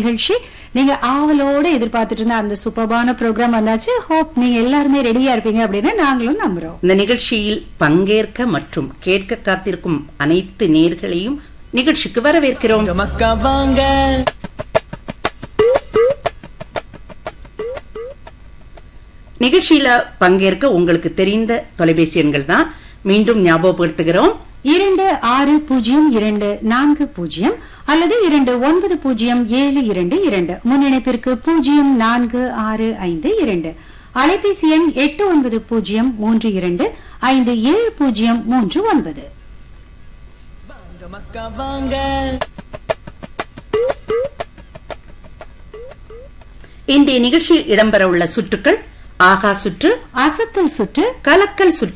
நிகழ்ச்சி நீங்க ஆவலோட எதிர்பார்த்துட்டு இருந்த அந்த சூப்பர்பான ப்ரோக்ராம் வந்தாச்சு ஹோப் நீங்க எல்லாருமே ரெடியா இருப்பீங்க அப்படின்னு நாங்களும் நம்புறோம் இந்த நிகழ்ச்சியில் பங்கேற்க மற்றும் கேட்க காத்திருக்கும் அனைத்து நேர்களையும் நிகழ்ச்சிக்கு வரவேற்கிறோம் வாங்க மக்கா வாங்க நிகழ்ச்சியில பங்கேற்க உங்களுக்கு தெரிந்த தொலைபேசி எண்கள் தான் மீண்டும் ஞாபகப்படுத்துகிறோம் இரண்டு ஆறு பூஜ்ஜியம் இரண்டு நான்கு பூஜ்ஜியம் அல்லது இரண்டு ஒன்பது பூஜ்ஜியம் ஏழு இரண்டு இரண்டு முன்னிணைப்பிற்கு பூஜ்ஜியம் நான்கு ஆறு ஐந்து இரண்டு அலைபேசி எண் எட்டு ஒன்பது பூஜ்ஜியம் மூன்று இரண்டு ஐந்து ஏழு பூஜ்ஜியம் மூன்று ஒன்பது வாங்க மக்கா வாங்க இன்றைய நிகழ்ச்சியில் இடம்பெற உள்ள சுற்றுக்கள் ஆகா சுற்று அசத்தல் சுற்று கலக்கல் சுற்று